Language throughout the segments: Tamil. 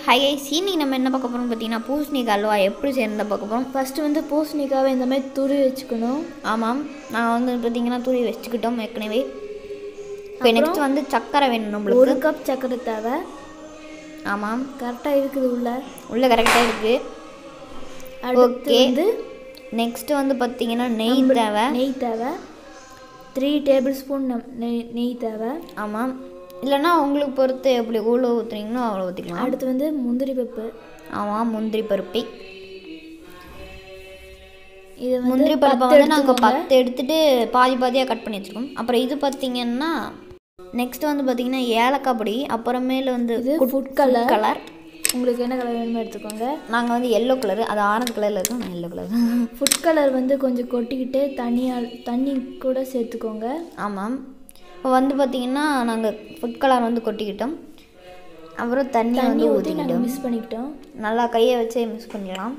ஹை சீனி நம்ம என்ன பார்க்க போகிறோம் பார்த்தீங்கன்னா பூசணிக்காய் அல்வா எப்படி சேர்ந்த பார்க்க போகிறோம் ஃபஸ்ட்டு வந்து பூசணிக்காவை இந்த மாதிரி துரு வச்சுக்கணும் ஆமாம் நான் வந்து பார்த்தீங்கன்னா தூரி வச்சுக்கிட்டோம் ஏற்கனவே இப்போ நெக்ஸ்ட் வந்து சக்கரை வேணும் நம்மளுக்கு ஒரு கப் சர்க்கரை தேவை ஆமாம் கரெக்டாக இருக்குது உள்ள உள்ள கரெக்டாக இருக்குது அடுத்து Okay. வந்து நெக்ஸ்ட் வந்து பார்த்தீங்கன்னா நெய் தேவை நெய் தேவை த்ரீ டேபிள் ஸ்பூன் நெய் நெய் தேவை ஆமாம் இல்லைன்னா உங்களுக்கு பொறுத்து எப்படி எவ்வளோ ஊற்றுறீங்களோ அவ்வளோ ஊற்றிக்கலாம் அடுத்து வந்து முந்திரி பருப்பு ஆமாம் முந்திரி பருப்பை இது வந்து முந்திரி பருப்பை பத்து வந்து நாங்கள் எடுத்துக்கோங்க. பத்து எடுத்துட்டு பாதி பாதியாக கட் பண்ணி வச்சுருக்கோம் அப்புறம் இது பார்த்தீங்கன்னா நெக்ஸ்ட் வந்து பார்த்தீங்கன்னா ஏலக்காய் பொடி அப்புறமேல வந்து இது ஃபுட் கலர் கலர் உங்களுக்கு என்ன கலர் வேணுமோ எடுத்துக்கோங்க நாங்கள் வந்து எல்லோ கலர் அது ஆரஞ்சு கலரில் இருக்கும் நான் எல்லோ கலர் ஃபுட் கலர் வந்து கொஞ்சம் கொட்டிக்கிட்டு தண்ணியால் தண்ணி கூட சேர்த்துக்கோங்க ஆமாம் இப்போ வந்து பார்த்தீங்கன்னா நாங்கள் ஃபுட் கலர் வந்து கொட்டிக்கிட்டோம் அப்புறம் தண்ணி தண்ணி வந்து ஊற்றி ஊற்றிக்கிட்டோம் நாங்கள் மிக்ஸ் பண்ணிக்கிட்டோம் நல்லா கையை வச்சே மிக்ஸ் பண்ணிடலாம்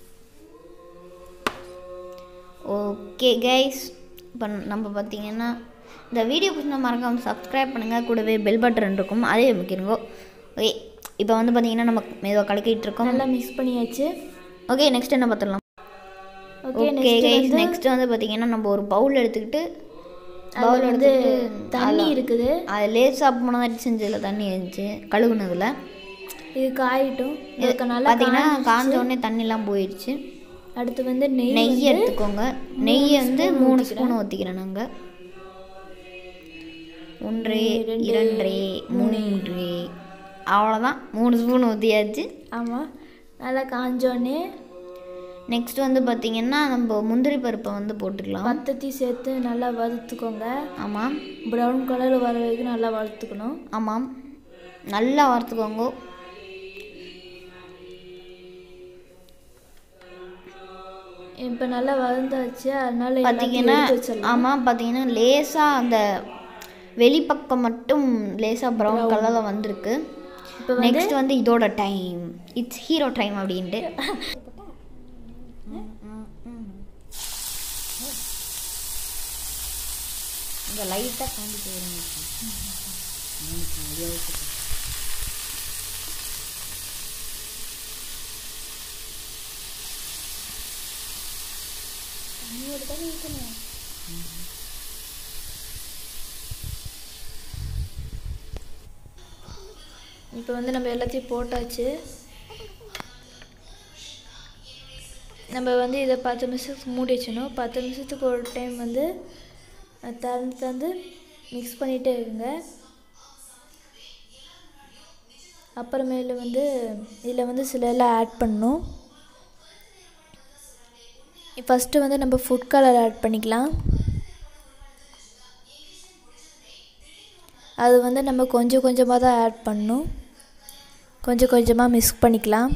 ஓகே கைஸ் இப்போ நம்ம பார்த்தீங்கன்னா இந்த வீடியோ பிடிச்சா மறக்காம சப்ஸ்கிரைப் பண்ணுங்கள் கூடவே பெல் பட்டன் இருக்கும் அதே அமைக்கிறோங்க ஓகே இப்போ வந்து பார்த்தீங்கன்னா நம்ம மெதுவாக கலக்கிட்டு இருக்கோம் நல்லா மிக்ஸ் பண்ணியாச்சு ஓகே நெக்ஸ்ட் என்ன பார்த்துடலாம் ஓகே ஓகே கைஸ் நெக்ஸ்ட் வந்து பார்த்தீங்கன்னா நம்ம ஒரு பவுல் எடுத்துக்கிட்டு பவுல் அதில் வந்து எடுத்துக்கிட்டு தண்ணி இருக்குது அது லேசாக போனதாட்டி செஞ்சதில் தண்ணி இருந்துச்சு கழுகுனதில் இது காயிட்டும் இதுக்கு நல்லா பார்த்தீங்கன்னா காஞ்ச உடனே தண்ணிலாம் போயிடுச்சு அடுத்து வந்து நெய் நெய் எடுத்துக்கோங்க நெய் வந்து மூணு ஸ்பூன் ஊற்றிக்கிறேன் நாங்கள் ஒன்று இரண்டு மூன்று அவ்வளோதான் மூணு ஸ்பூன் ஊற்றியாச்சு ஆமாம் நல்லா காஞ்சோடனே நெக்ஸ்ட் வந்து பார்த்தீங்கன்னா நம்ம முந்திரி பருப்பை வந்து போட்டுக்கலாம் பத்தத்தி சேர்த்து நல்லா வறுத்துக்கோங்க ஆமாம் ப்ரௌன் கலர் வர வரைக்கும் நல்லா வறுத்துக்கணும் ஆமாம் நல்லா வறுத்துக்கோங்க இப்போ நல்லா வறுந்தாச்சு அதனால எல்லாத்தையும் பார்த்தீங்கன்னா எடுத்து வச்சிடலாம் ஆமாம் பார்த்தீங்கன்னா லேசாக அந்த வெளிப்பக்கம் மட்டும் லேசாக ப்ரௌன் கலரில் வந்திருக்கு இப்போ நெக்ஸ்ட் வந்து இதோட டைம் இட்ஸ் ஹீரோ டைம் அப்படின்ட்டு இந்த லைட்டாக காண்டி போயிருங்க இப்போ வந்து நம்ம எல்லாத்தையும் போட்டாச்சு நம்ம வந்து இதை பத்து நிமிஷத்துக்கு மூடி வச்சணும் பத்து நிமிஷத்துக்கு ஒரு டைம் வந்து அஹ், திறந்து திறந்து மிக்ஸ் பண்ணிகிட்டே இருங்க அப்புறமேலு வந்து இதில் வந்து சில எல்லாம் ஆட் பண்ணணும் ஃபஸ்ட்டு வந்து நம்ம ஃபுட் கலர் ஆட் பண்ணிக்கலாம் அது வந்து நம்ம கொஞ்சம் கொஞ்சமாக தான் ஆட் பண்ணணும் கொஞ்சம் கொஞ்சமாக மிக்ஸ் பண்ணிக்கலாம்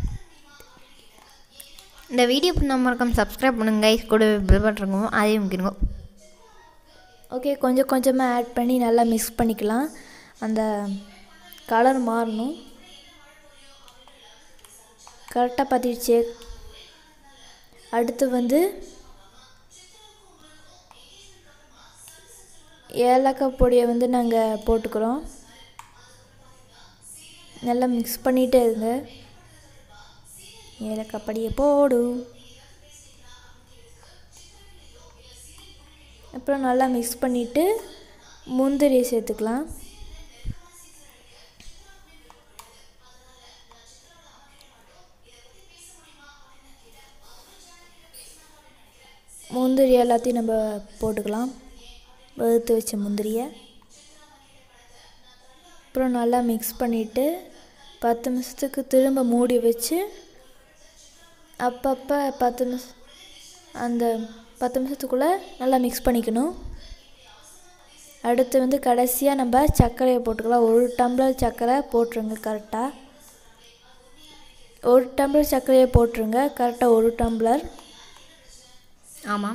இந்த வீடியோ நம்ம மறக்காம சப்ஸ்கிரைப் பண்ணுங்க guys. கூட பில் பண்ணுறோங்க அதே முக்கியம் ஓகே கொஞ்சம் கொஞ்சமாக ஆட் பண்ணி நல்லா மிக்ஸ் பண்ணிக்கலாம் அந்த கலர் மாறணும் கரெக்டாக பார்த்துடுச்சு அடுத்து வந்து ஏலக்காய் பொடியை வந்து நாங்கள் போட்டுக்கிறோம் நல்லா மிக்ஸ் பண்ணிகிட்டே இருங்க ஏலக்காய் பொடியை போடு அப்புறம் நல்லா மிக்ஸ் பண்ணிவிட்டு முந்திரியை சேர்த்துக்கலாம் முந்திரி எல்லாத்தையும் நம்ம போட்டுக்கலாம் வறுத்து வச்ச முந்திரியை அப்புறம் நல்லா மிக்ஸ் பண்ணிவிட்டு பத்து நிமிஷத்துக்கு திரும்ப மூடி வச்சு அப்பப்போ பத்து நிமிஷம் அந்த பத்து நிமிஷத்துக்குள்ளே நல்லா மிக்ஸ் பண்ணிக்கணும் அடுத்து வந்து கடைசியாக நம்ம சர்க்கரையை போட்டுக்கலாம் ஒரு டம்ளர் சர்க்கரை போட்டுருங்க கரெக்டாக ஒரு டம்ளர் சர்க்கரையை போட்டுருங்க கரெக்டாக ஒரு டம்ளர் ஆமாம்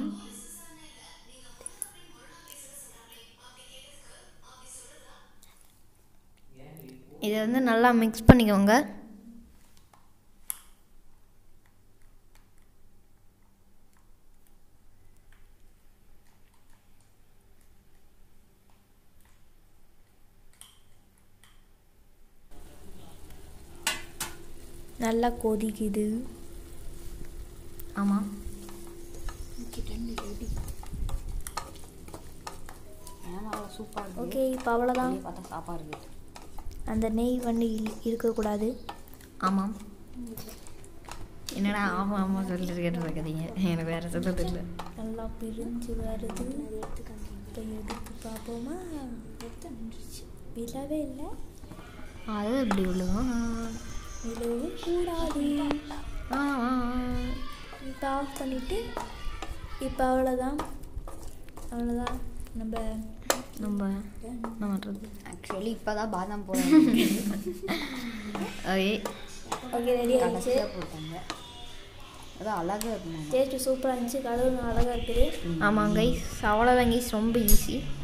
இதை வந்து நல்லா மிக்ஸ் பண்ணிக்கோங்க நல்லா கொதிக்குது ஆமாம் சூப்பராக ஓகே இப்போ அவ்வளோதான் பார்த்தா சாப்பாடு இருக்கு அந்த நெய் வந்து இல்- இருக்கக்கூடாது ஆமாம் என்னடா ஆமாம் ஆமாம் சொல்லிட்டு கேட்டு இருக்காதீங்க எனக்கு வேறு சொல்ல தெரியல நல்லா பிரிஞ்சு வருது இப்போ எடுத்து பார்ப்போமா விழவே இல்லை அது எப்படி விழுவும் விழவும் கூடாது ஆ ஆ, ஆ. இப்போ ஆஃப் பண்ணிவிட்டு இப்போ அவ்வளோதான் அவ்வளோதான் நம்ம நம்ம என்ன பண்ணுறது ஆக்சுவலி இப்போ தான் பாதாம் போடுறாங்க ஓகே ஓகே ரெடி ஆயிடுச்சு கடைசியாக போட்டாங்க அதான் அழகாக இருக்குமா டேஸ்ட்டு சூப்பராக இருந்துச்சு கலரும் அழகாக இருக்குது ஆமாம் கைஸ் அவ்வளோதான் கைஸ் ரொம்ப ஈஸி